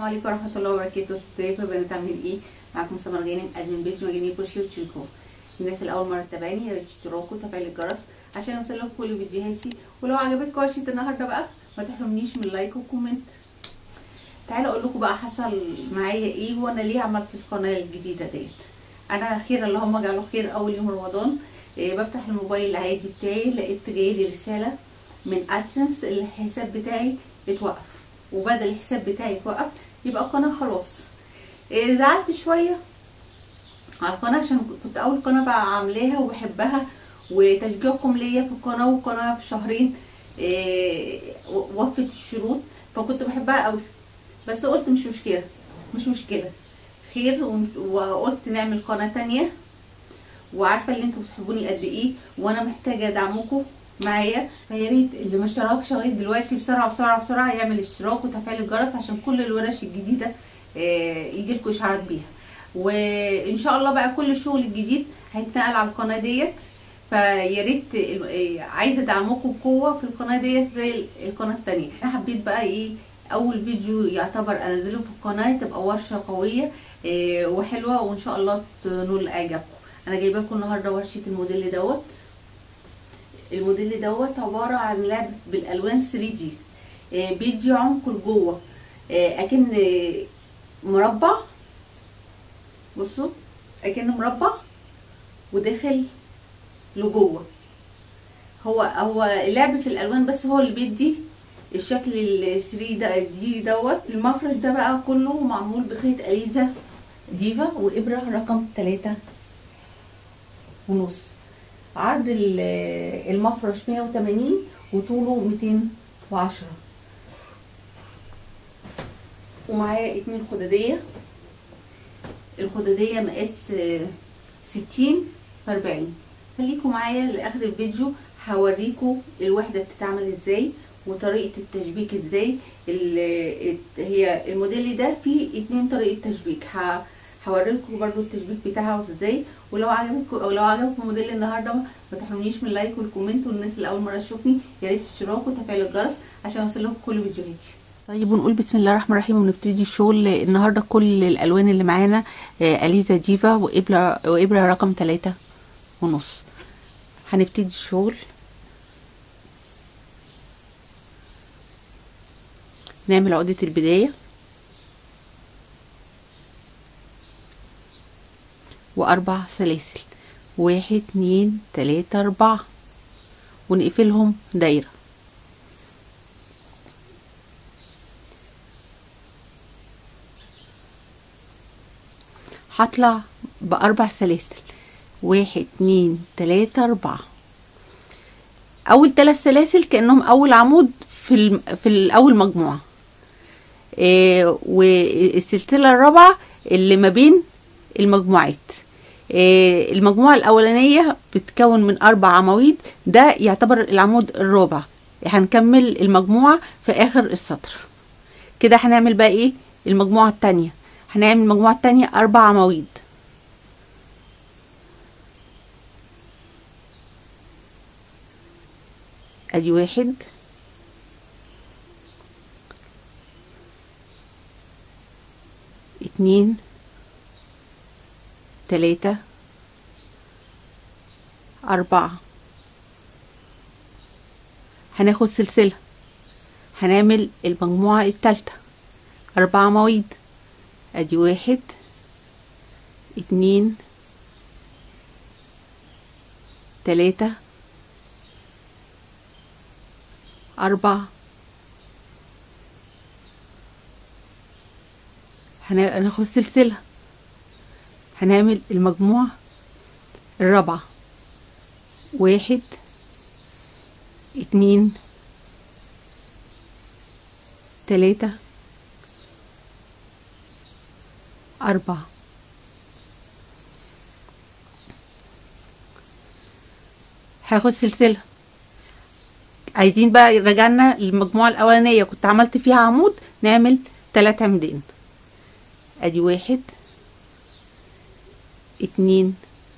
عليكم ورحمه الله وبركاته ازيكم يا بنات عاملين ايه معاكم سمر غانم ادمن بيت مجانين كرسي وتشيلكو الناس اللي اول مره تتابعني يا ريت تشتركوا وتفعيل الجرس عشان يوصلكم كل فيديوهاتي ولو عجبتكم ورشه النهارده بقى ما تحرمنيش من لايك وكومنت تعالوا اقول لكم بقى حصل معايا ايه وانا ليه عملت القناه الجديده ديت انا خير اللهم اجعله خير اول يوم رمضان إيه بفتح الموبايل العادي بتاعي لقيت جايلي رساله من ادسنس الحساب بتاعي اتوقف وبدل الحساب بتاعي اتوقف يبقى القناه خلاص إيه زعلت شويه على القناه عشان كنت اول قناه بقى عاملاها وبحبها وتشجيعكم ليا في القناه والقناه في شهرين إيه وفت الشروط فكنت بحبها قوي بس قلت مش مشكله مش مشكله خير وقلت نعمل قناه تانية وعارفه اللي انتوا بتحبوني قد ايه وانا محتاجه دعمكم معايا فيا ريت اللي ما اشتركش لغايه دلوقتي بسرعه بسرعه بسرعه يعمل اشتراك وتفعيل الجرس عشان كل الورش الجديده يجي لكم اشعارات بيها وان شاء الله بقى كل الشغل الجديد هيتنقل على القناه ديت فيا ريت عايزه ادعمكم بقوه في القناه ديت زي القناه الثانيه انا حبيت بقى ايه اول فيديو يعتبر انزله في القناه تبقى ورشه قويه وحلوه وان شاء الله تنول اعجابكم انا جايبه لكم النهارده ورشه الموديل دوت الموديل دوت عباره عن لعب بالالوان 3 دي بيدي عمق لجوه اكن مربع بصوا اكن مربع وداخل لجوه هو هو اللعب في الالوان بس هو اللي بيدي الشكل ال 3 ده دي دوت المفرش ده بقى كله معمول بخيط اليزا ديفا وابره رقم 3 ونص عرض المفرش 180 وطوله 210 ومعايا اتنين خدادية الخدادية مقاس 60 في 40 خليكم معايا لاخر الفيديو هوريكم الوحدة بتتعمل ازاي وطريقة التشبيك ازاي هي الموديل ده فيه اتنين طريقة تشبيك هوريلكم برضو التشبيك بتاعها ازاي ولو عجبكم او لو عجبكم موديل النهارده ما تحرمنيش من اللايك والكومنت والناس اللي اول مره تشوفني يا ريت اشتراك وتفعيل الجرس عشان يوصلكم كل فيديوهاتي طيب ونقول بسم الله الرحمن الرحيم ونبتدي الشغل النهارده كل الالوان اللي معانا آه اليزا ديفا وابره وابره رقم تلاتة ونص هنبتدي الشغل نعمل عقدة البداية وأربع سلاسل واحد اتنين تلاتة أربعة ونقفلهم دايرة هطلع بأربع سلاسل واحد اتنين تلاتة أربعة أول تلات سلاسل كأنهم أول عمود في في الأول مجموعة إيه والسلسلة الرابعة اللي ما بين المجموعات إيه المجموعة الأولانية بتكون من أربع عواميد ده يعتبر العمود الرابع هنكمل المجموعة في آخر السطر كده هنعمل بقى إيه المجموعة التانية هنعمل المجموعة التانية أربع عواميد أدي واحد اتنين تلاتة أربعة هناخد سلسلة هنعمل المجموعة التالتة أربعة مواعيد أدي واحد اتنين تلاتة أربعة هناخد سلسلة هنعمل المجموعة الرابعة واحد اتنين تلاتة أربعة هاخد سلسلة عايزين بقى رجعنا للمجموعة الأولانية كنت عملت فيها عمود نعمل تلات عمودين ادي واحد اتنين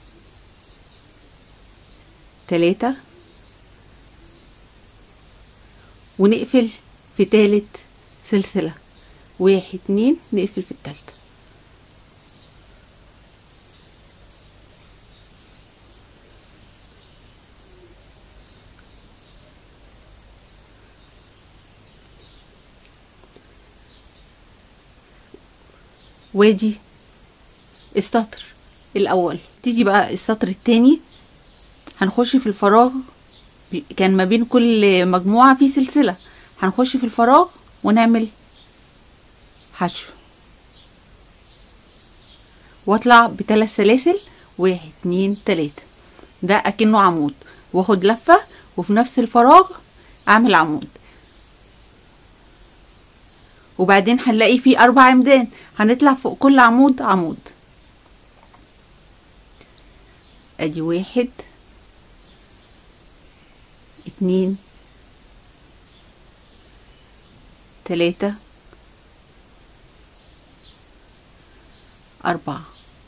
تلاتة ونقفل في تالت سلسلة واحد اتنين نقفل في التالتة وادي السطر الاول تيجي بقى السطر التاني هنخش في الفراغ بي- كان ما بين كل مجموعة في سلسلة هنخش في الفراغ ونعمل حشو واطلع بثلاث سلاسل واحد اتنين تلاتة ده اكنه عمود واخد لفة وفي نفس الفراغ اعمل عمود وبعدين هنلاقي فيه اربع عمدان هنطلع فوق كل عمود عمود ادي واحد اتنين تلاتة أربعة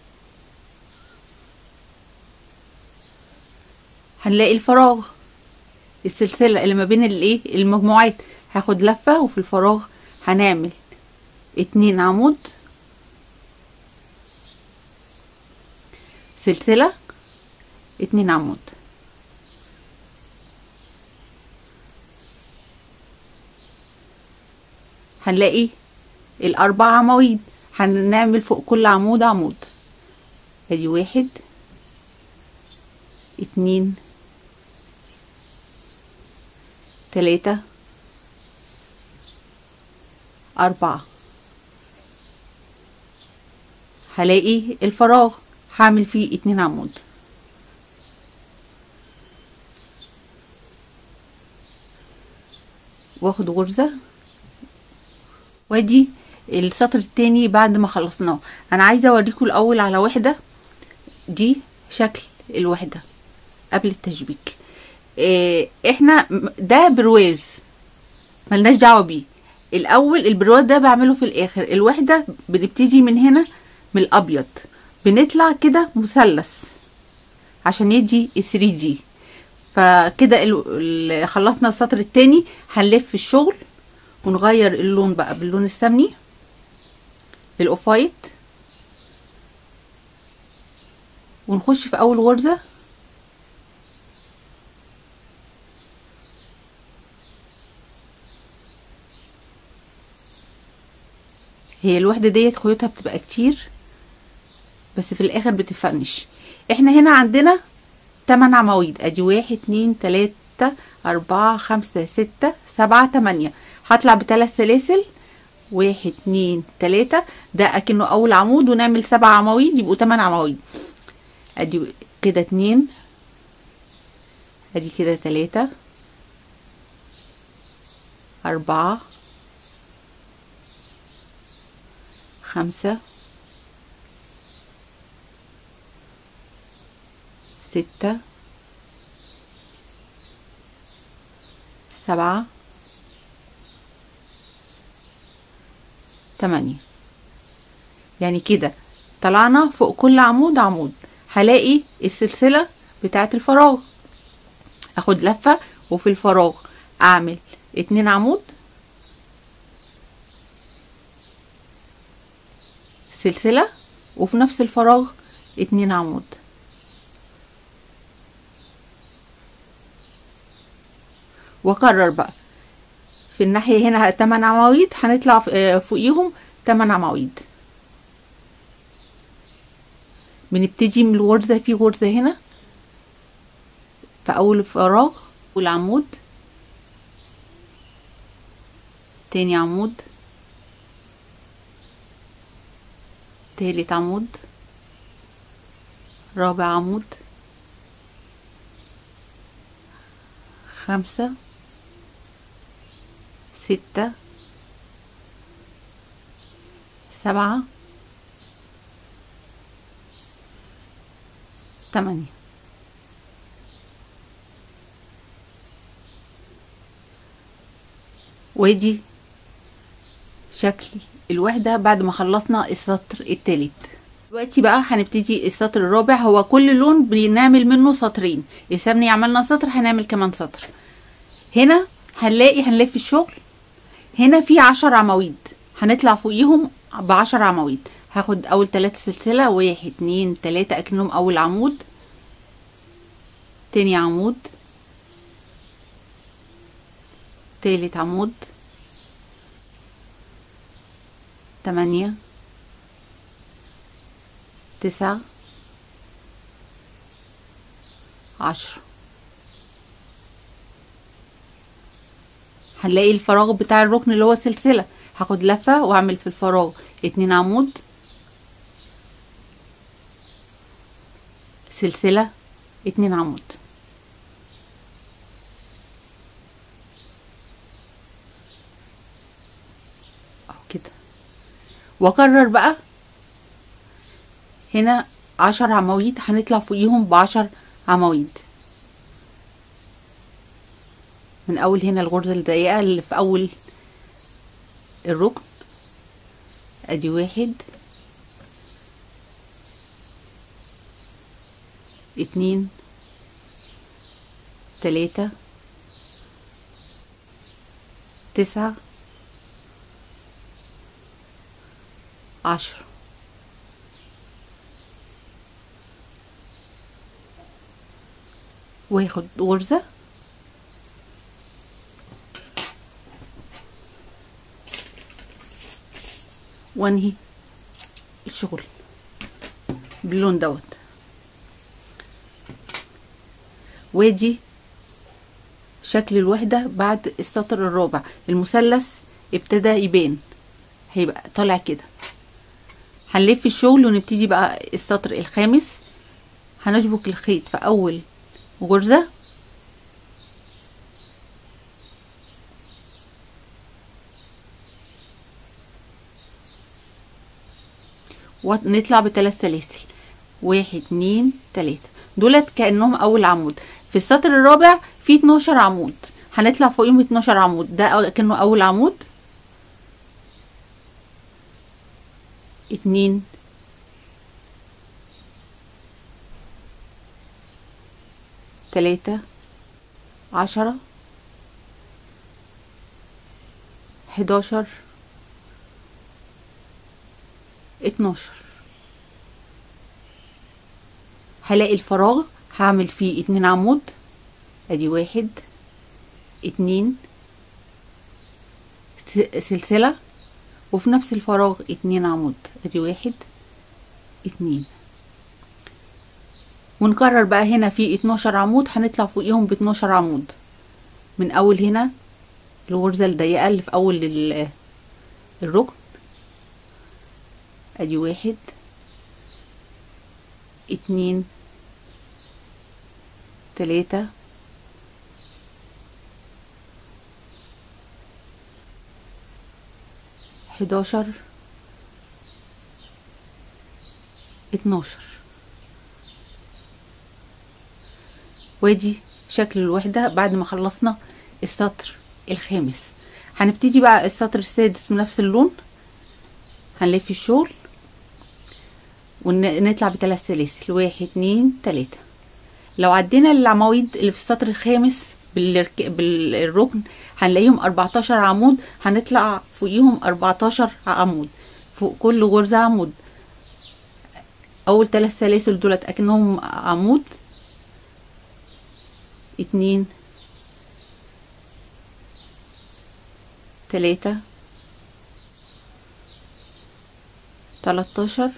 هنلاقي الفراغ السلسلة اللي ما بين الايه المجموعات هاخد لفة وفي الفراغ هنعمل اتنين عمود سلسلة اتنين عمود هنلاقي الأربع عواميد هنعمل فوق كل عمود عمود ادي واحد اتنين تلاتة أربعة هلاقي الفراغ هعمل فيه اتنين عمود واخد غرزة وادي السطر التاني بعد ما خلصناه انا عايزة اوريكم الاول على وحدة دي شكل الوحدة قبل التشبيك إيه احنا م- ده برواز ملناش دعوة بيه الاول البرواز ده بعمله في الاخر الوحدة بنبتدي من هنا من الابيض بنطلع كده مثلث عشان يدي ال 3 دي فكده ال- ال- خلصنا السطر التاني هنلف الشغل ونغير اللون بقى باللون السمني الاوف وايت ونخش في اول غرزة هي الوحدة ديت خيوطها بتبقى كتير بس في الاخر بتفنش احنا هنا عندنا تمن عواميد ادي واحد اتنين تلاتة اربعة خمسة ستة سبعة تمانية هطلع بثلاث سلاسل واحد اتنين تلاتة ده اكنه اول عمود ونعمل سبع عواميد يبقوا تمن عواميد ادي كده اتنين ادي كده تلاتة اربعة خمسة ستة سبعة تمانية يعني كده طلعنا فوق كل عمود عمود هلاقي السلسلة بتاعت الفراغ اخد لفة وفي الفراغ اعمل اتنين عمود سلسلة وفي نفس الفراغ اتنين عمود واكرر بقى في الناحية هنا تمن عواميد هنطلع ف- آه، فوقيهم تمن عواميد بنبتدي من الغرزة في غرزة هنا في أول فراغ والعمود تاني عمود تالت عمود رابع عمود خمسة ستة سبعة تمانية وادي شكل الوحدة بعد ما خلصنا السطر التالت دلوقتي بقى هنبتدي السطر الرابع هو كل لون بنعمل منه سطرين السمني عملنا سطر هنعمل كمان سطر هنا هنلاقي هنلف الشغل هنا في عشر عواميد هنطلع فوقيهم بعشر عواميد هاخد اول تلاتة سلسلة واحد اتنين تلاتة اكنهم اول عمود تاني عمود تالت عمود تمانية تسعة عشرة هنلاقي الفراغ بتاع الركن اللي هو سلسلة هاخد لفة واعمل في الفراغ اتنين عمود سلسلة اتنين عمود اهو كده واكرر بقى هنا عشر عواميد هنطلع فوقيهم بعشر عواميد من اول هنا الغرزة الضيقة اللي في اول الركن ادي واحد اتنين تلاتة تسعة عشرة واخد غرزة وانهي الشغل باللون دوت وادي شكل الوحدة بعد السطر الرابع المثلث ابتدى يبان هيبقى طالع كده هنلف الشغل ونبتدي بقى السطر الخامس هنشبك الخيط في اول غرزة ونطلع بثلاث سلاسل واحد اتنين تلاتة دولت كأنهم أول عمود في السطر الرابع في 12 عمود هنطلع فوقيهم 12 عمود ده كأنه أول عمود اتنين تلاتة عشرة حداشر اتناشر هلاقي الفراغ هعمل فيه اتنين عمود ادي واحد اتنين سلسلة وفي نفس الفراغ اتنين عمود ادي واحد اتنين ونكرر بقى هنا في اتناشر عمود هنطلع فوقيهم باتناشر عمود من اول هنا الغرزة الضيقة اللي في اول الركن ادي واحد اتنين تلاتة حداشر اتناشر وادي شكل الوحدة بعد ما خلصنا السطر الخامس هنبتدي بقى السطر السادس بنفس اللون هنلف الشغل ونطلع بثلاث سلاسل واحد اتنين تلاتة لو عدينا العواميد اللي في السطر الخامس بالرك... بالركن هنلاقيهم 14 عمود هنطلع فوقيهم 14 عمود فوق كل غرزة عمود اول ثلاث سلاسل دولت اكنهم عمود اتنين تلاتة تلاتاشر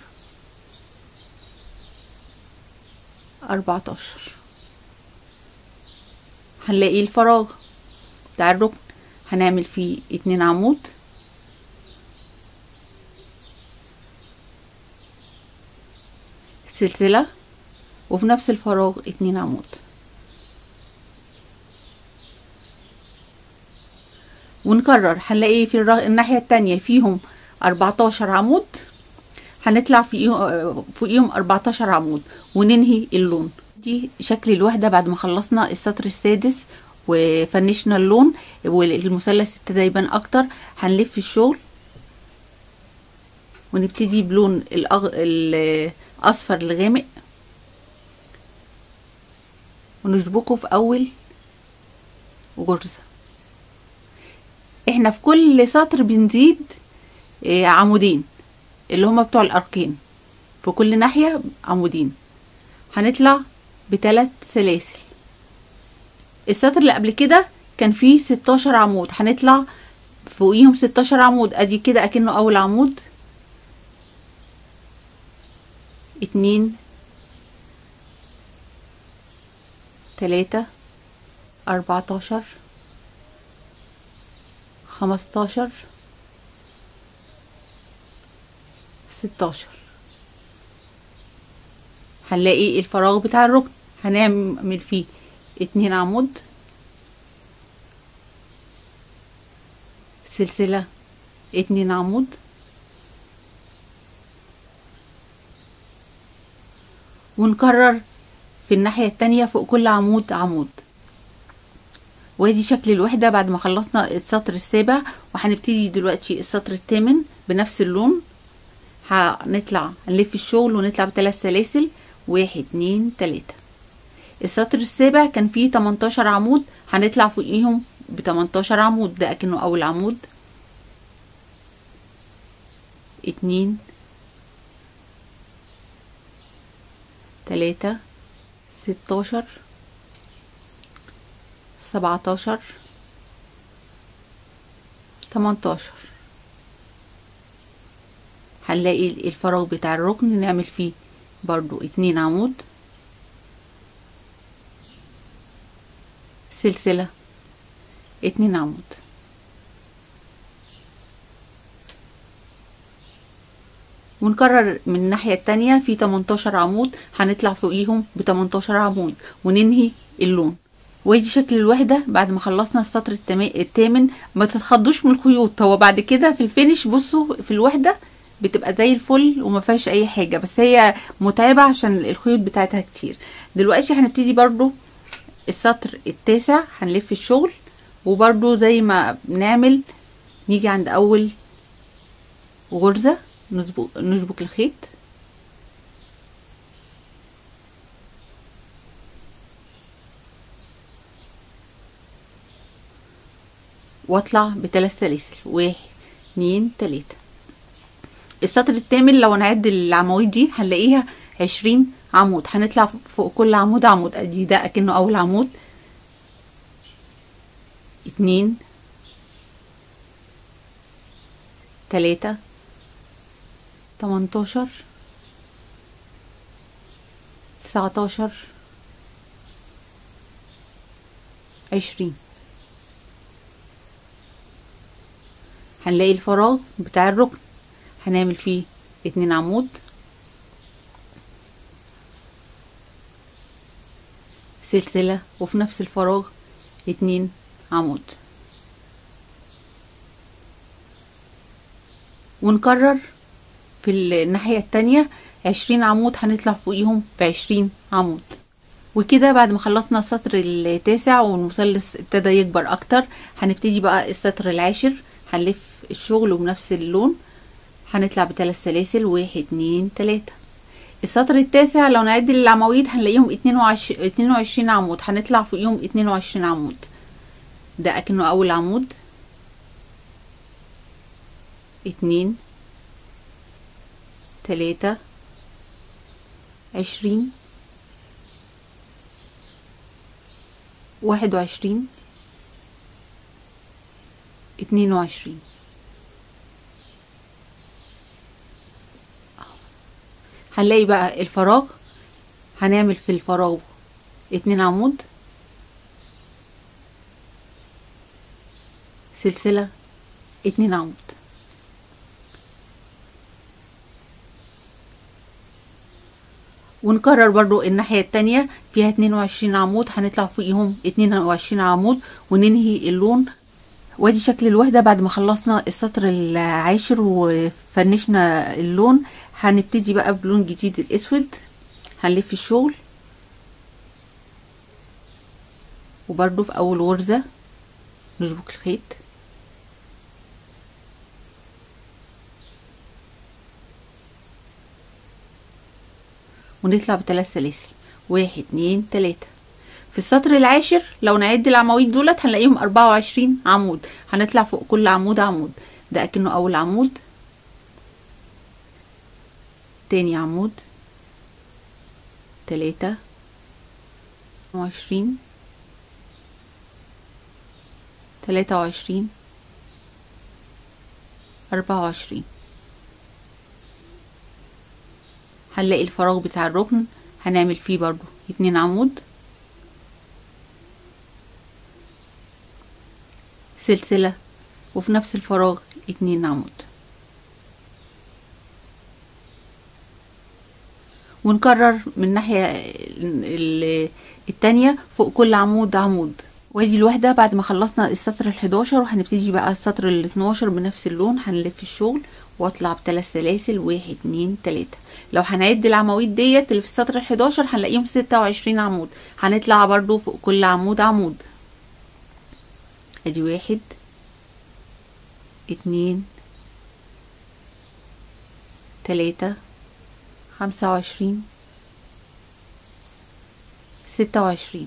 أربعتاشر هنلاقي الفراغ بتاع الركن هنعمل فيه اتنين عمود سلسلة وفي نفس الفراغ اتنين عمود ونكرر هنلاقي في الناحية التانية فيهم 14 عمود هنطلع فوقيهم 14 عمود وننهي اللون دي شكل الوحدة بعد ما خلصنا السطر السادس وفنشنا اللون والمثلث ابتدى يبان اكتر هنلف الشغل ونبتدي بلون الأغ... الاصفر الغامق ونشبكه في اول غرزة احنا في كل سطر بنزيد آه، عمودين اللي هما بتوع الاركين في كل ناحية عمودين هنطلع بثلاث سلاسل السطر اللي قبل كده كان فيه 16 عمود هنطلع فوقيهم 16 عمود ادي كده اكنه اول عمود اتنين تلاتة اربعتاشر خمستاشر ستاشر هنلاقي الفراغ بتاع الركن هنعمل فيه اتنين عمود سلسلة اتنين عمود ونكرر في الناحية التانية فوق كل عمود عمود وادي شكل الوحدة بعد ما خلصنا السطر السابع وهنبتدي دلوقتي السطر الثامن بنفس اللون هنطلع نلف الشغل ونطلع بثلاث سلاسل واحد اتنين تلاتة السطر السابع كان فيه 18 عمود هنطلع فوقيهم ب 18 عمود ده اكنه اول عمود اتنين تلاتة ستاشر سبعتاشر تمنتاشر هنلاقي الفراغ بتاع الركن نعمل فيه برضو اتنين عمود سلسلة اتنين عمود ونكرر من الناحية التانية في 18 عمود هنطلع فوقيهم ب 18 عمود وننهي اللون وادي شكل الوحدة بعد ما خلصنا السطر الثامن ما تتخضوش من الخيوط هو بعد كده في الفينش بصوا في الوحدة بتبقى زي الفل وما فيهاش اي حاجة بس هي متعبة عشان الخيوط بتاعتها كتير دلوقتي هنبتدي برضو السطر التاسع هنلف الشغل وبرضو زي ما بنعمل نيجي عند اول غرزة نسبق, نشبك الخيط واطلع بثلاث سلاسل واحد اتنين تلاتة السطر الثامن لو نعد العواميد دي هنلاقيها عشرين عمود هنطلع فوق كل عمود عمود ادي ده اكنه اول عمود اتنين تلاتة تمنتاشر تسعتاشر عشرين هنلاقي الفراغ بتاع الركن هنعمل فيه اتنين عمود سلسلة وفي نفس الفراغ اتنين عمود ونكرر في الناحية التانية عشرين عمود هنطلع فوقيهم بعشرين عمود وكده بعد ما خلصنا السطر التاسع والمثلث ابتدى يكبر اكتر هنبتدي بقى السطر العاشر هنلف الشغل بنفس اللون هنطلع بثلاث سلاسل واحد اتنين تلاتة السطر التاسع لو نعد العواميد هنلاقيهم اتنين وعشرين عمود هنطلع فوقيهم اتنين وعشرين عمود ده اكنه اول عمود اتنين تلاتة عشرين واحد وعشرين اتنين وعشرين هنلاقي بقى الفراغ هنعمل في الفراغ اتنين عمود سلسلة اتنين عمود ونكرر برضو الناحية التانية فيها اتنين وعشرين عمود هنطلع فوقيهم اتنين وعشرين عمود وننهي اللون وادي شكل الوحدة بعد ما خلصنا السطر العاشر وفنشنا اللون هنبتدي بقى بلون جديد الاسود هنلف الشغل وبرضو في اول غرزة نشبك الخيط ونطلع بثلاث سلاسل واحد اتنين تلاتة في السطر العاشر لو نعد العواميد دولت هنلاقيهم أربعة وعشرين عمود هنطلع فوق كل عمود عمود ده أكنه أول عمود تاني عمود تلاتة وعشرين تلاتة وعشرين أربعة وعشرين هنلاقي الفراغ بتاع الركن هنعمل فيه برضو اتنين عمود سلسلة وفي نفس الفراغ اتنين عمود ونكرر من الناحية ال- التانية فوق كل عمود عمود وادي الوحدة بعد ما خلصنا السطر الحداشر وهنبتدي بقى السطر الاتناشر بنفس اللون هنلف الشغل واطلع بثلاث سلاسل واحد اتنين تلاتة لو هنعد العواميد ديت اللي في السطر الحداشر هنلاقيهم ستة وعشرين عمود هنطلع برضو فوق كل عمود عمود ادي واحد اتنين تلاتة خمسة وعشرين ستة وعشرين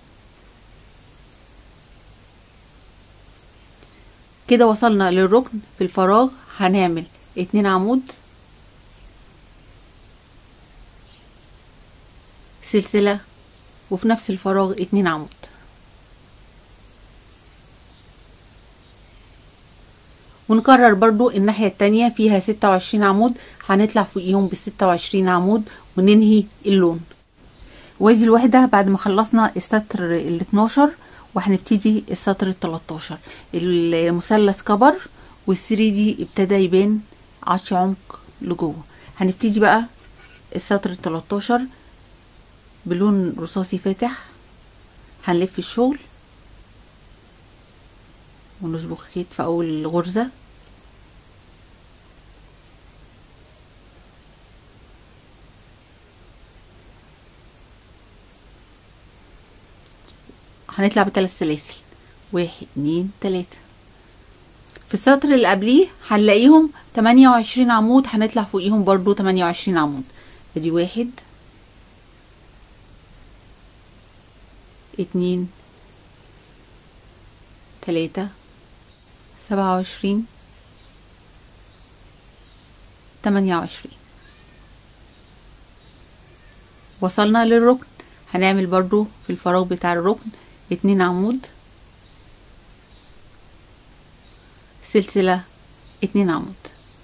كده وصلنا للركن في الفراغ هنعمل اتنين عمود سلسلة وفي نفس الفراغ اتنين عمود ونكرر برضو الناحية التانية فيها ستة وعشرين عمود هنطلع فوقيهم بالستة وعشرين عمود وننهي اللون وادي الوحدة بعد ما خلصنا السطر ال 12 وهنبتدي السطر ال 13 المثلث كبر والثري دي ابتدى يبان عش عمق لجوه هنبتدي بقى السطر ال 13 بلون رصاصي فاتح هنلف الشغل ونشبك خيط في اول غرزة هنطلع بثلاث سلاسل واحد اتنين تلاتة في السطر اللي قبليه هنلاقيهم تمانية وعشرين عمود هنطلع فوقيهم برضو تمانية وعشرين عمود ادي واحد اتنين تلاتة سبعة وعشرين تمانية وعشرين وصلنا للركن هنعمل برضو في الفراغ بتاع الركن اتنين عمود سلسلة اتنين عمود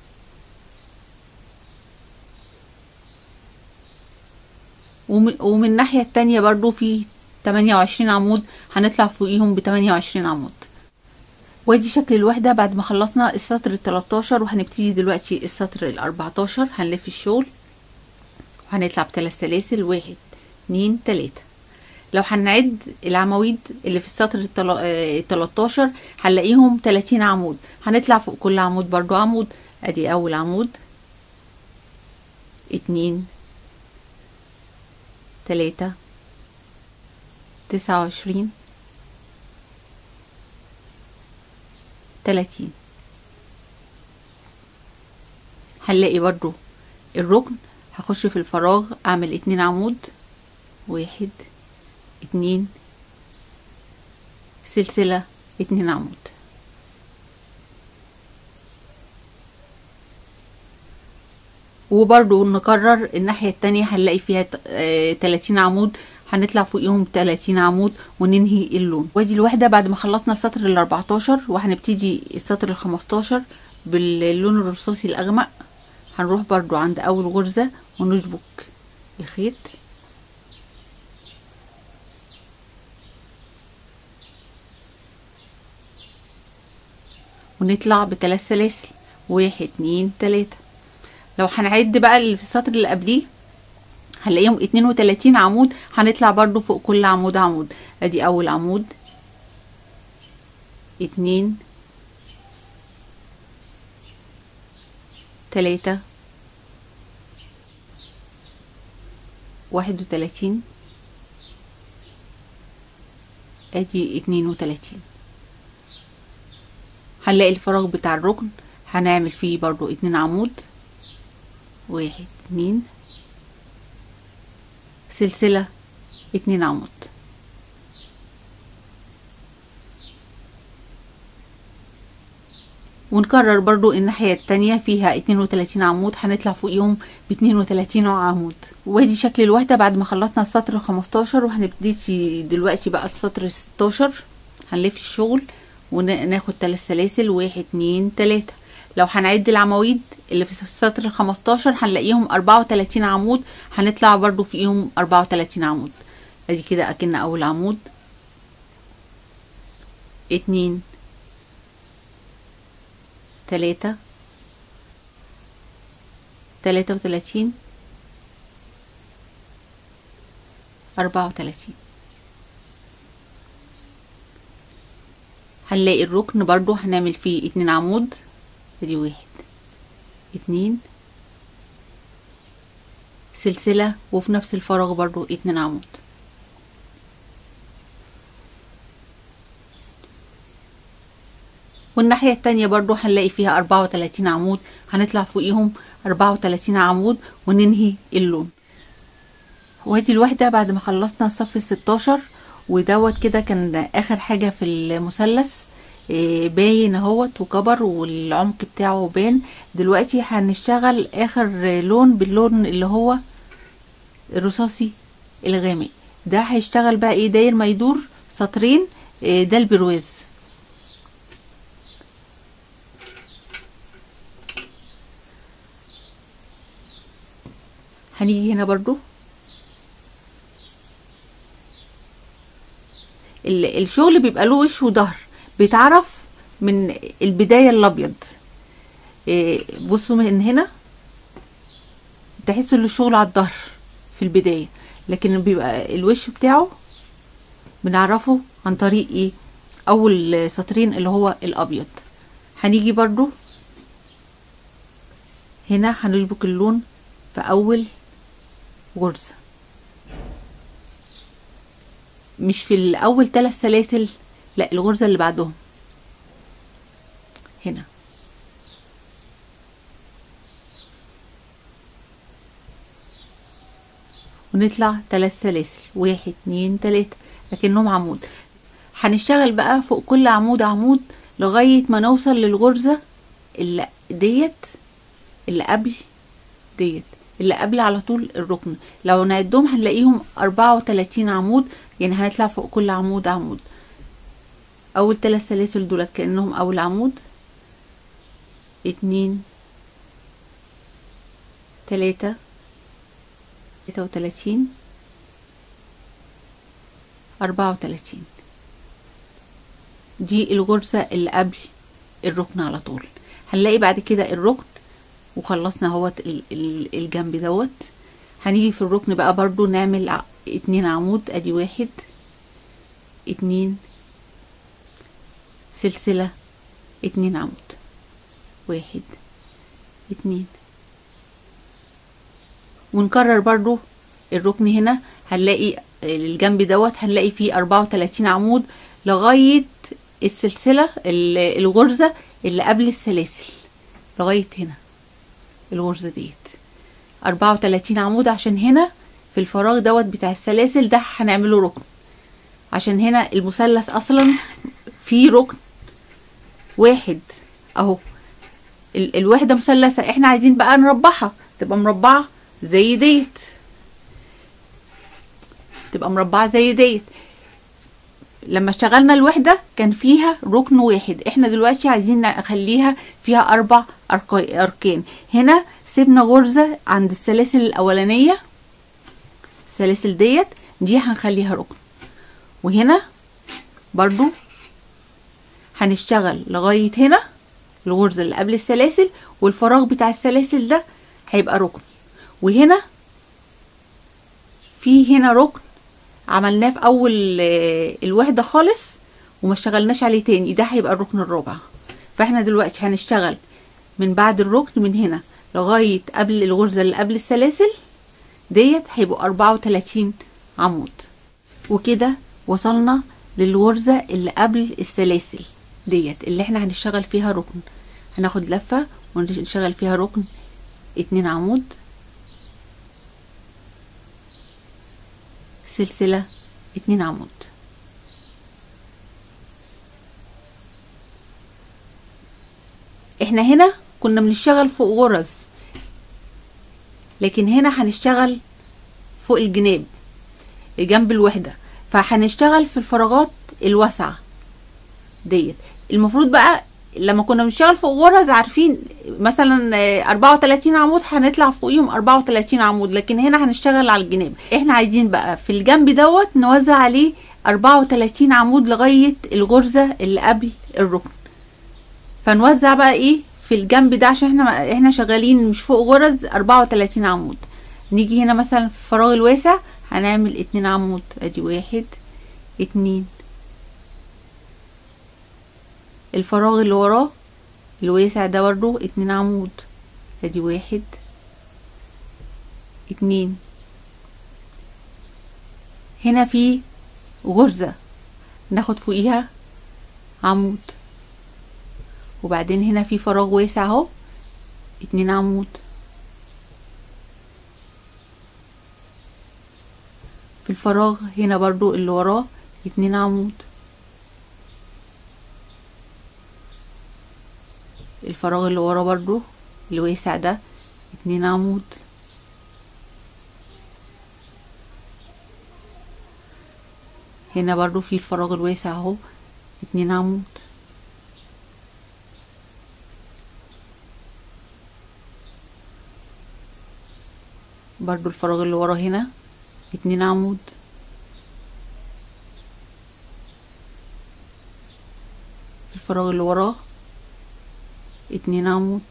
وم- ومن الناحية التانية برضو في تمانية وعشرين عمود هنطلع فوقيهم بتمانية وعشرين عمود وادي شكل الوحدة بعد ما خلصنا السطر التلاتاشر وهنبتدي دلوقتي السطر الاربعتاشر هنلف الشغل وهنطلع بثلاث سلاسل واحد اتنين تلاتة لو هنعد العواميد اللي في السطر التلا- آه، التلاتاشر هنلاقيهم تلاتين عمود هنطلع فوق كل عمود برضو عمود ادي اول عمود اتنين تلاتة تسعة وعشرين تلاتين هنلاقي برضو الركن هخش في الفراغ اعمل اتنين عمود واحد اتنين سلسلة اتنين عمود وبرضو نكرر الناحية التانية هنلاقي فيها ت- آه، 30 عمود هنطلع فوقيهم 30 عمود وننهي اللون وادي الوحدة بعد ما خلصنا السطر ال 14 وهنبتدي السطر ال 15 باللون الرصاصي الأغمق هنروح برضو عند أول غرزة ونشبك الخيط ونطلع بثلاث سلاسل واحد اتنين تلاتة لو هنعد بقى اللي في السطر اللي قبليه هنلاقيهم اتنين وتلاتين عمود هنطلع برضو فوق كل عمود عمود ادي اول عمود اتنين تلاتة واحد وتلاتين ادي اتنين وتلاتين هنلاقي الفراغ بتاع الركن هنعمل فيه برضو اتنين عمود واحد اتنين سلسلة اتنين عمود ونكرر برضو الناحية التانية فيها 32 عمود هنطلع فوقيهم ب 32 عمود وادي شكل الوحدة بعد ما خلصنا السطر 15 وهنبتدي دلوقتي بقى السطر 16 هنلف الشغل وناخد تلات سلاسل واحد اتنين تلاتة لو هنعد العواميد اللي في السطر 15 هنلاقيهم 34 عمود هنطلع برضو فيهم 34 عمود ادي كده اكن اول عمود اتنين تلاتة تلاتة وتلاتين أربعة وتلاتين هنلاقي الركن برضو هنعمل فيه اتنين عمود ادي واحد اتنين سلسلة وفي نفس الفراغ برضو اتنين عمود والناحية التانية برضو هنلاقي فيها أربعة وتلاتين عمود هنطلع فوقيهم أربعة وتلاتين عمود وننهي اللون وادي الوحدة بعد ما خلصنا الصف الستاشر ودوت كده كان آخر حاجة في المثلث إيه باين اهوت وكبر والعمق بتاعه بان دلوقتي هنشتغل آخر لون باللون اللي هو الرصاصي الغامق ده هيشتغل بقى ايه داير ما يدور سطرين إيه ده البرواز هنيجي هنا برضو الشغل بيبقى له وش وظهر بيتعرف من البداية الابيض إيه بصوا من هنا تحسوا ان الشغل على الظهر في البداية لكن بيبقى الوش بتاعه بنعرفه عن طريق ايه اول سطرين اللي هو الابيض هنيجي برضو هنا هنشبك اللون في اول غرزة مش في الاول ثلاث سلاسل لا الغرزة اللي بعدهم هنا ونطلع ثلاث سلاسل واحد اتنين تلاتة لكنهم عمود هنشتغل بقى فوق كل عمود عمود لغاية ما نوصل للغرزة اللي ديت اللي قبل ديت اللي قبل على طول الركن لو نعدهم هنلاقيهم أربعة وتلاتين عمود يعني هنطلع فوق كل عمود عمود أول ثلاث سلاسل دولت كأنهم أول عمود اتنين تلاتة تلاتة وتلاتين أربعة وتلاتين دي الغرزة اللي قبل الركن على طول هنلاقي بعد كده الركن وخلصنا اهوت الجنب دوت هنيجي في الركن بقى برضو نعمل اتنين عمود ادي واحد اتنين سلسلة اتنين عمود واحد اتنين ونكرر برضو الركن هنا هنلاقي الجنب دوت هنلاقي فيه أربعة وتلاتين عمود لغاية السلسلة الغرزة اللي قبل السلاسل لغاية هنا الغرزة ديت أربعة وتلاتين عمود عشان هنا في الفراغ دوت بتاع السلاسل ده هنعمله ركن عشان هنا المثلث أصلا فيه ركن واحد أهو الوحدة مثلثة احنا عايزين بقى نربعها تبقى مربعة زي ديت تبقى مربعة زي ديت لما اشتغلنا الوحدة كان فيها ركن واحد احنا دلوقتي عايزين نخليها فيها اربع اركان هنا سيبنا غرزة عند السلاسل الاولانية السلاسل ديت دي هنخليها ركن وهنا برضو هنشتغل لغاية هنا الغرزة اللي قبل السلاسل والفراغ بتاع السلاسل ده هيبقى ركن وهنا في هنا ركن عملناه في اول الوحدة خالص وما اشتغلناش عليه تاني ده هيبقى الركن الرابع فاحنا دلوقتي هنشتغل من بعد الركن من هنا لغاية قبل الغرزة اللي قبل السلاسل ديت هيبقوا أربعة وتلاتين عمود وكده وصلنا للغرزة اللي قبل السلاسل ديت اللي احنا هنشتغل فيها ركن هناخد لفة ونشتغل فيها ركن اتنين عمود سلسلة اتنين عمود احنا هنا كنا بنشتغل فوق غرز لكن هنا هنشتغل فوق الجناب جنب الوحدة فهنشتغل في الفراغات الواسعة ديت المفروض بقى لما كنا بنشتغل فوق غرز عارفين مثلا آه، 34 عمود هنطلع فوقيهم 34 عمود لكن هنا هنشتغل على الجناب احنا عايزين بقى في الجنب دوت نوزع عليه 34 عمود لغاية الغرزة اللي قبل الركن فنوزع بقى ايه في الجنب ده عشان احنا احنا شغالين مش فوق غرز 34 عمود نيجي هنا مثلا في الفراغ الواسع هنعمل اتنين عمود ادي واحد اتنين الفراغ اللي وراه الواسع ده برضو اتنين عمود ادي واحد اتنين هنا في غرزة ناخد فوقيها عمود وبعدين هنا في فراغ واسع اهو اتنين عمود في الفراغ هنا برضو اللي وراه اتنين عمود الفراغ اللي وراه برضو الواسع ده اتنين عمود هنا برضو في الفراغ الواسع اهو اتنين عمود برضو الفراغ اللي ورا هنا اتنين عمود الفراغ اللي وراه اتنين عمود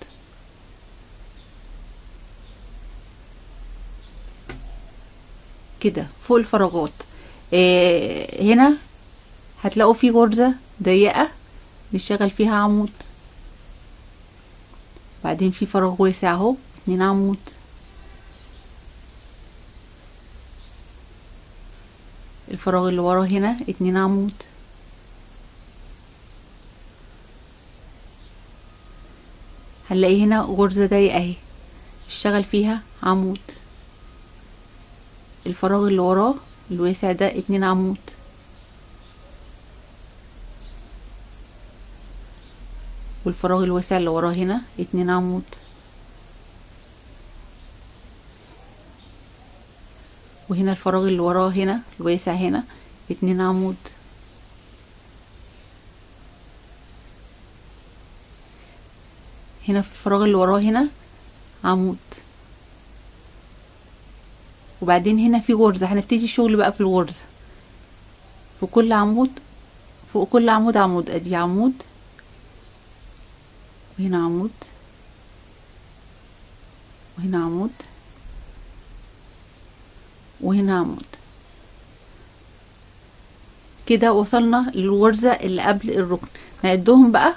كده فوق الفراغات اه هنا هتلاقوا في غرزة ضيقة نشتغل فيها عمود بعدين في فراغ واسع اهو اتنين عمود الفراغ اللي وراه هنا اتنين عمود هنلاقي هنا غرزة ضيقة اهي اشتغل فيها عمود الفراغ اللي وراه الواسع ده اتنين عمود والفراغ الواسع اللي وراه هنا اتنين عمود وهنا الفراغ اللي وراه هنا الواسع هنا اتنين عمود هنا في الفراغ اللي وراه هنا عمود وبعدين هنا في غرزة هنبتدي الشغل بقى في الغرزة في كل عمود فوق كل عمود عمود ادي عمود وهنا عمود وهنا عمود وهنا عمود كده وصلنا للغرزة اللي قبل الركن نعدهم بقى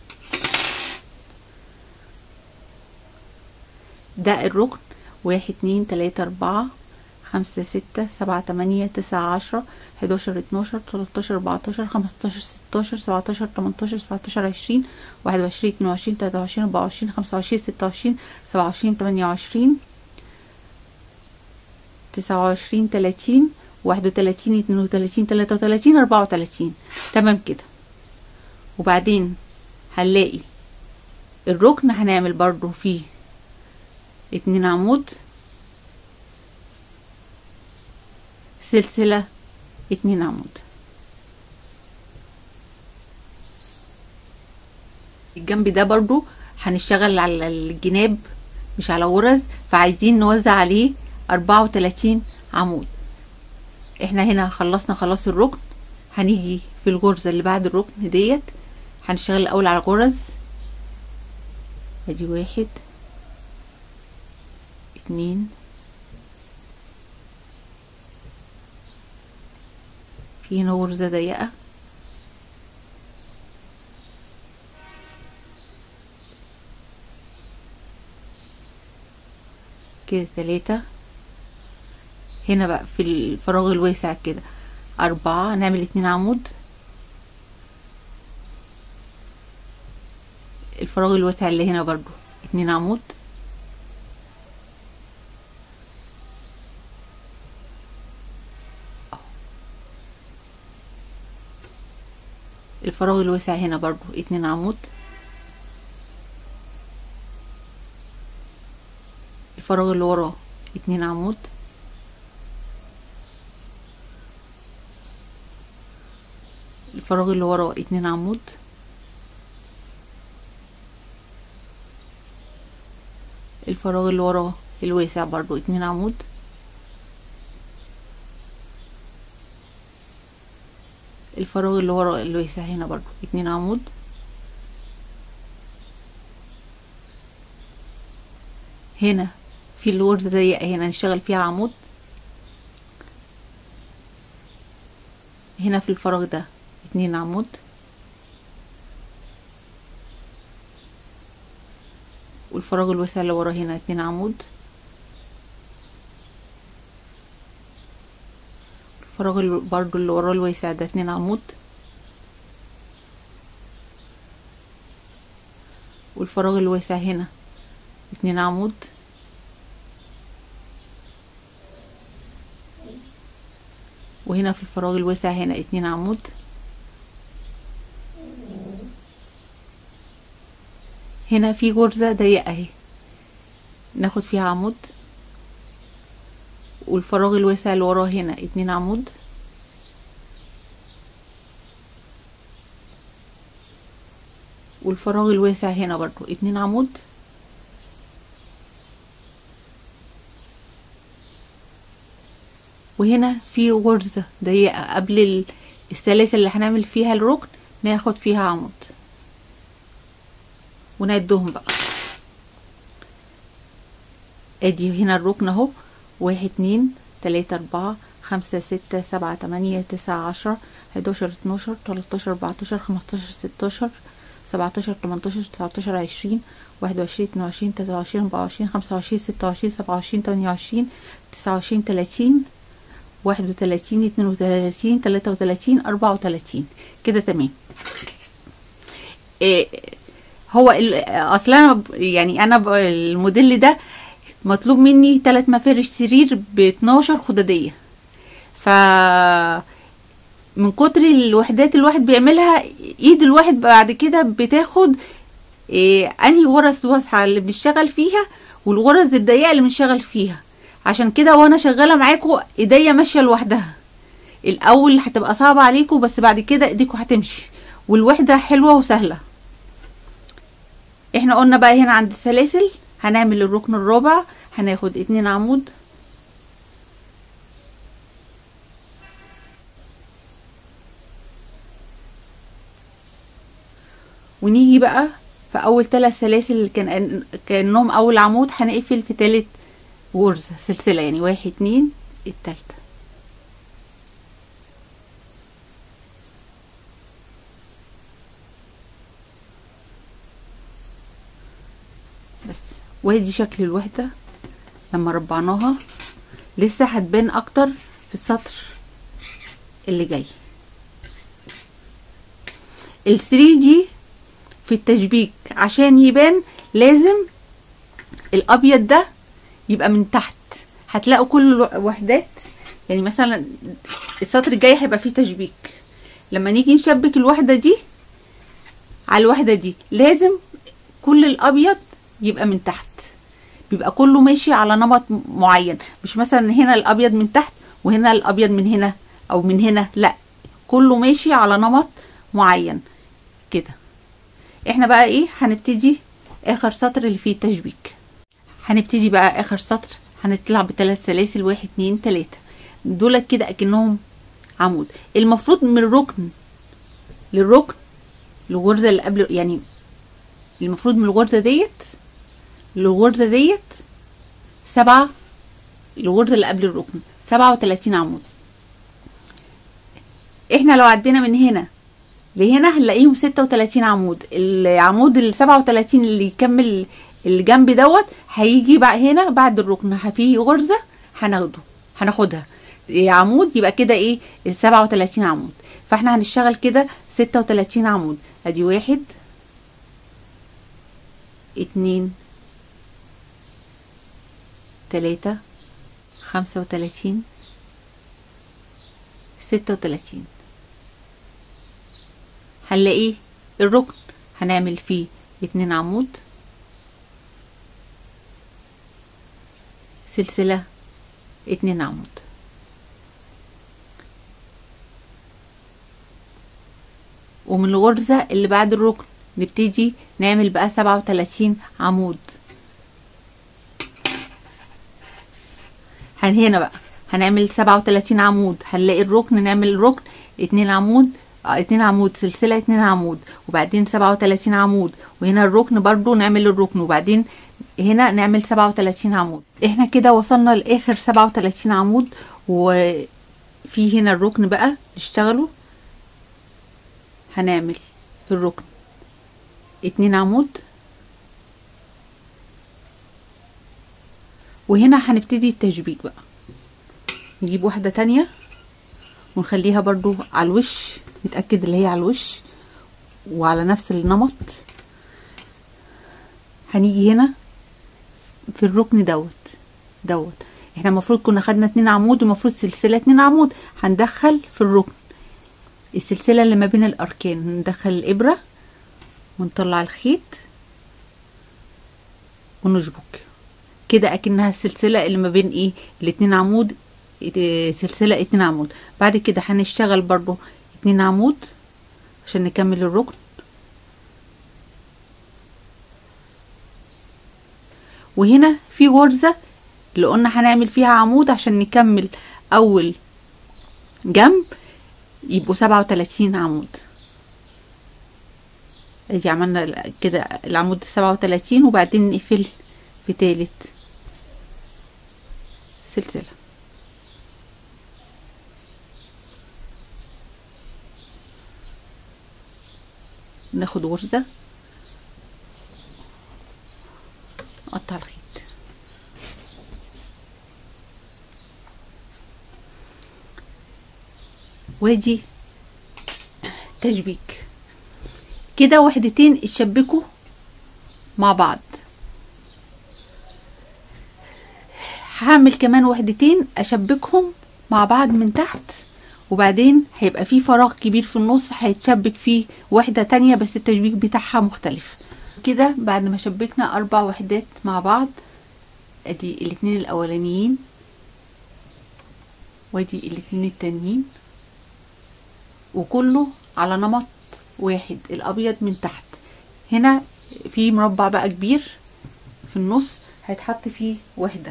ده الركن واحد اتنين تلاتة اربعة خمسة ستة سبعة تمانية تسعة عشرة حداشر اتناشر تلاتاشر اربعتاشر خمستاشر ستاشر سبعتاشر تمنتاشر تسعتاشر عشرين واحد وعشرين اتنين وعشرين تلاتة وعشرين اربعة وعشرين خمسة وعشرين ستة وعشرين سبعة وعشرين تمانية وعشرين تسعة وعشرين تلاتين واحد وتلاتين اتنين وتلاتين تلاتة وتلاتين اربعة وتلاتين تمام كده وبعدين هنلاقي الركن هنعمل برضو فيه اتنين عمود سلسلة اتنين عمود الجنب ده برضو هنشتغل على الجناب مش على غرز فعايزين نوزع عليه اربعة وتلاتين عمود احنا هنا خلصنا خلاص الركن هنيجي في الغرزة اللي بعد الركن ديت هنشتغل الاول على غرز ادي واحد اتنين في هنا غرزة ضيقة كده تلاتة هنا بقى في الفراغ الواسع كده أربعة نعمل اتنين عمود الفراغ الواسع اللي هنا برضو اتنين عمود الفراغ الواسع هنا برضو اتنين عمود الفراغ اللي وراه اتنين عمود الفراغ اللي وراه اتنين عمود الفراغ اللي وراه الواسع برضو اتنين عمود الفراغ اللي ورا الواسع هنا برضو اتنين عمود هنا في الغرزة ضيقة هنا نشتغل فيها عمود هنا في الفراغ ده اتنين عمود والفراغ الواسع اللي ورا هنا اتنين عمود الفراغ اللي برضو اللي وراه الواسع ده اتنين عمود والفراغ الواسع هنا اتنين عمود وهنا في الفراغ الواسع هنا اتنين عمود هنا في غرزة ضيقة اهي ناخد فيها عمود والفراغ الواسع اللي وراه هنا اتنين عمود والفراغ الواسع هنا برضو اتنين عمود وهنا في غرزة ضيقة قبل السلاسل اللي هنعمل فيها الركن ناخد فيها عمود ونعدهم بقى ادي هنا الركن اهو واحد اتنين تلاتة اربعة خمسة ستة سبعة تمانية تسعة عشرة حداشر اتناشر تلاتاشر اربعتاشر خمستاشر ستاشر سبعتاشر تمنتاشر تسعتاشر عشرين واحد وعشرين اتنين وعشرين تلاتة وعشرين اربعة وعشرين خمسة وعشرين ستة وعشرين سبعة وعشرين تمانية وعشرين تسعة وعشرين تلاتين واحد وتلاتين اتنين وتلاتين تلاتة وتلاتين اربعة وتلاتين كده تمام إيه هو اصلا انا يعني انا الموديل ده مطلوب مني تلات مفارش سرير ب 12 خدادية ف من كتر الوحدات الواحد بيعملها ايد الواحد بعد كده بتاخد إيه انهي غرز واسعة اللي بنشتغل فيها والغرز الضيقة اللي بنشتغل فيها عشان كده وانا شغالة معاكم ايديا ماشية لوحدها الاول هتبقى صعبة عليكم بس بعد كده ايديكم هتمشي والوحدة حلوة وسهلة احنا قلنا بقى هنا عند السلاسل هنعمل الركن الرابع هناخد اتنين عمود ونيجي بقى في اول ثلاث سلاسل اللي كان كانهم اول عمود هنقفل في تالت غرزة سلسلة يعني واحد اتنين التالتة بس وادي شكل الوحدة لما ربعناها لسه هتبان اكتر في السطر اللي جاي ال 3 دي في التشبيك عشان يبان لازم الابيض ده يبقى من تحت هتلاقوا كل وحدات يعني مثلا السطر الجاي هيبقى فيه تشبيك لما نيجي نشبك الوحده دي على الوحده دي لازم كل الابيض يبقى من تحت بيبقى كله ماشي على نمط معين مش مثلا هنا الابيض من تحت وهنا الابيض من هنا او من هنا لا كله ماشي على نمط معين كده احنا بقى ايه هنبتدي اخر سطر اللي فيه التشبيك هنبتدي بقى اخر سطر هنطلع بثلاث سلاسل واحد اتنين تلاتة دول كده اكنهم عمود المفروض من الركن للركن الغرزة اللي قبل يعني المفروض من الغرزة ديت للغرزة ديت سبعة الغرزة اللي قبل الركن سبعة وتلاتين عمود احنا لو عدينا من هنا لهنا هنلاقيهم ستة وتلاتين عمود العمود السبعة وتلاتين اللي يكمل اللي جنب دوت هيجي بقى هنا بعد الركن في غرزة هناخده هناخدها عمود يبقى كده ايه السبعة وتلاتين عمود فاحنا هنشتغل كده ستة وتلاتين عمود ادي واحد اتنين تلاتة خمسة وتلاتين ستة وتلاتين هنلاقيه الركن هنعمل فيه اتنين عمود سلسلة اتنين عمود ومن الغرزة اللي بعد الركن نبتدي نعمل بقى سبعة وتلاتين عمود هن هنا بقى هنعمل سبعة وتلاتين عمود هنلاقي الركن نعمل الركن اتنين عمود اه اتنين عمود سلسلة اتنين عمود وبعدين سبعة وتلاتين عمود وهنا الركن برضو نعمل الركن وبعدين هنا نعمل سبعة وتلاتين عمود احنا كده وصلنا لاخر سبعة وتلاتين عمود وفي هنا الركن بقى نشتغله هنعمل في الركن اتنين عمود وهنا هنبتدي التشبيك بقى نجيب واحدة تانية ونخليها برضو على الوش نتأكد اللي هي على الوش وعلى نفس النمط هنيجي هنا في الركن دوت دوت احنا المفروض كنا خدنا اتنين عمود ومفروض سلسلة اتنين عمود هندخل في الركن السلسلة اللي ما بين الأركان ندخل الإبرة ونطلع الخيط ونشبك كده أكنها السلسلة اللي ما بين ايه الاتنين عمود اه سلسلة اتنين عمود بعد كده هنشتغل برضو اتنين عمود عشان نكمل الركن وهنا في غرزة اللي قلنا هنعمل فيها عمود عشان نكمل أول جنب يبقوا سبعة وتلاتين عمود ادي عملنا كده العمود السبعة وتلاتين وبعدين نقفل في تالت سلسلة ناخد غرزة نقطع الخيط وادي تشبيك كده وحدتين اتشبكوا مع بعض هعمل كمان وحدتين اشبكهم مع بعض من تحت وبعدين هيبقى في فراغ كبير في النص هيتشبك فيه وحدة تانية بس التشبيك بتاعها مختلف كده بعد ما شبكنا اربع وحدات مع بعض ادي الاتنين الاولانيين وادي الاتنين التانيين وكله على نمط واحد الابيض من تحت هنا في مربع بقى كبير في النص هيتحط فيه وحده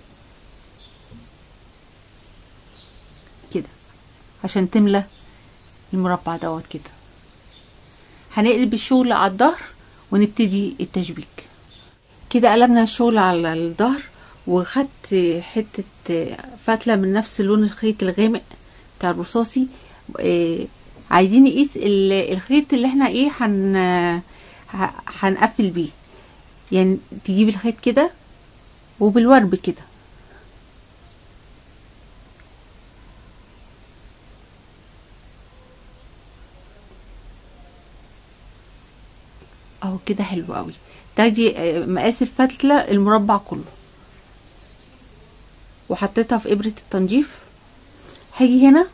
كده عشان تملى المربع دوت كده هنقلب الشغل على الظهر ونبتدي التشبيك كده قلبنا الشغل على الظهر وخدت حتة فتلة من نفس لون الخيط الغامق بتاع الرصاصي إيه عايزين نقيس الخيط اللي احنا ايه هن هنقفل بيه يعني تجيب الخيط كده وبالورب كده اهو كده حلو قوي تاخدي مقاس الفتله المربع كله وحطيتها في ابره التنظيف هاجي هنا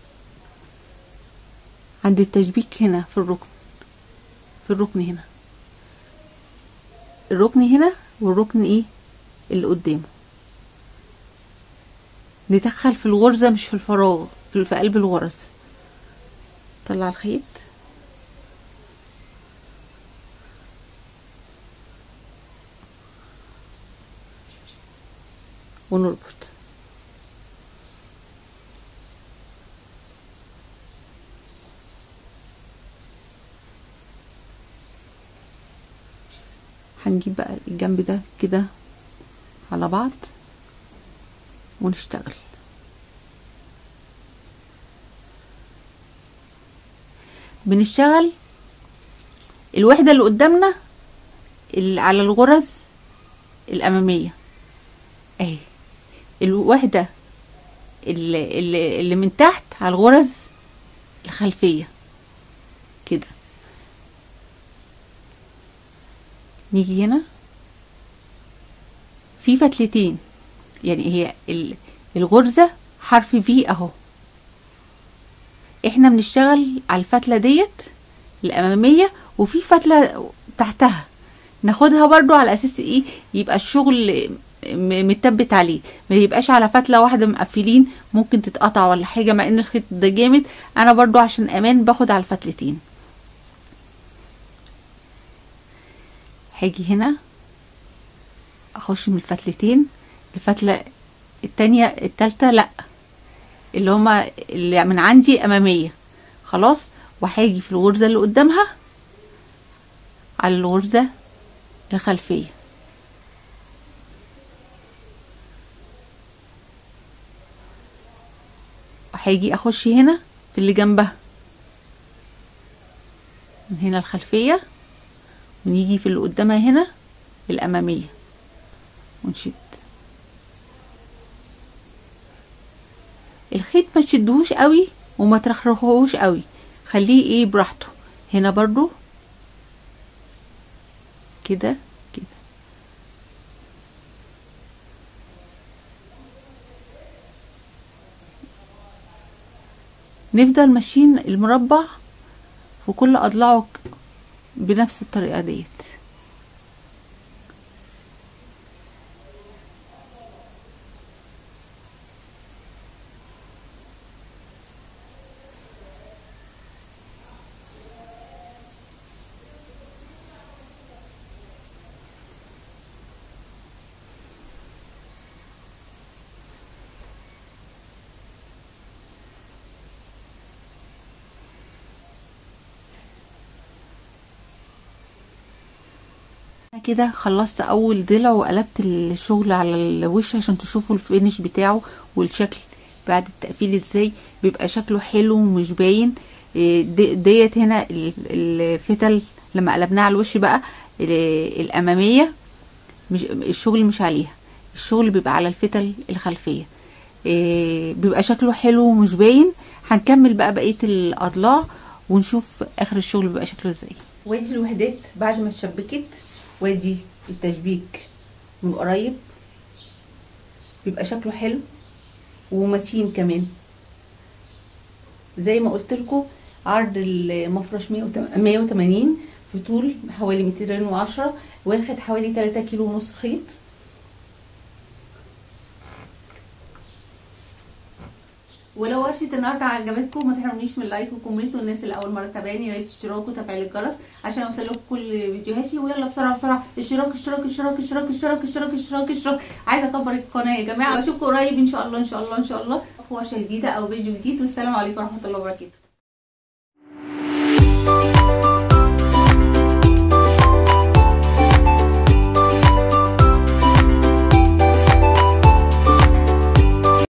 عند التشبيك هنا في الركن في الركن هنا الركن هنا والركن ايه اللي قدامه ندخل في الغرزة مش في الفراغ في قلب الغرز طلع الخيط ونربط هنجيب بقى الجنب ده كده على بعض ونشتغل بنشتغل الوحدة اللي قدامنا اللي على الغرز الأمامية اهي الوحدة اللي, اللي, اللي من تحت على الغرز الخلفية كده نيجي هنا في فتلتين يعني هي الغرزة حرف في اهو احنا بنشتغل على الفتلة ديت الامامية وفي فتلة تحتها ناخدها برضو على اساس ايه يبقى الشغل م- متثبت عليه ما يبقاش على فتله واحده مقفلين ممكن تتقطع ولا حاجه مع ان الخيط ده جامد انا برضو عشان امان باخد على الفتلتين هاجي هنا اخش من الفتلتين الفتله التانية التالتة لا اللي هما اللي من عندي اماميه خلاص وهاجي في الغرزه اللي قدامها على الغرزه الخلفيه وهاجي اخش هنا في اللي جنبها من هنا الخلفيه ونيجي في اللي قدامها هنا الاماميه ونشد الخيط ما تشدهوش قوي وما ترخرخوش قوي خليه ايه براحته هنا برضو كده كده نفضل ماشيين المربع في كل اضلاعه ك- بنفس الطريقه ديت أنا كده خلصت اول ضلع وقلبت الشغل على الوش عشان تشوفوا الفينش بتاعه والشكل بعد التقفيل ازاي بيبقى شكله حلو ومش باين إيه دي- ديت هنا ال- الفتل لما قلبناها على الوش بقى ال- الاماميه مش الشغل مش عليها الشغل بيبقى على الفتل الخلفيه إيه بيبقى شكله حلو ومش باين هنكمل بقى بقيه الاضلاع ونشوف اخر الشغل بيبقى شكله ازاي وادي الوحدات بعد ما اتشبكت وادي التشبيك من قريب بيبقى شكله حلو ومتين كمان زي ما قلت لكم عرض المفرش 180 في طول حوالي 210 واخد حوالي 3 كيلو ونص خيط ولو ورشه النهارده عجبتكم ما تحرمونيش من لايك وكومنت والناس اللي اول مره تابعني يا ريت اشتراك وتفعيل الجرس عشان اوصلكم كل فيديوهاتي ويلا بسرعه بسرعه اشتراك اشتراك اشتراك اشتراك اشتراك اشتراك اشتراك اشتراك عايزه اكبر القناه يا جماعه اشوفكم قريب ان شاء الله ان شاء الله ان شاء الله في ورشه جديده او فيديو جديد والسلام عليكم ورحمه الله وبركاته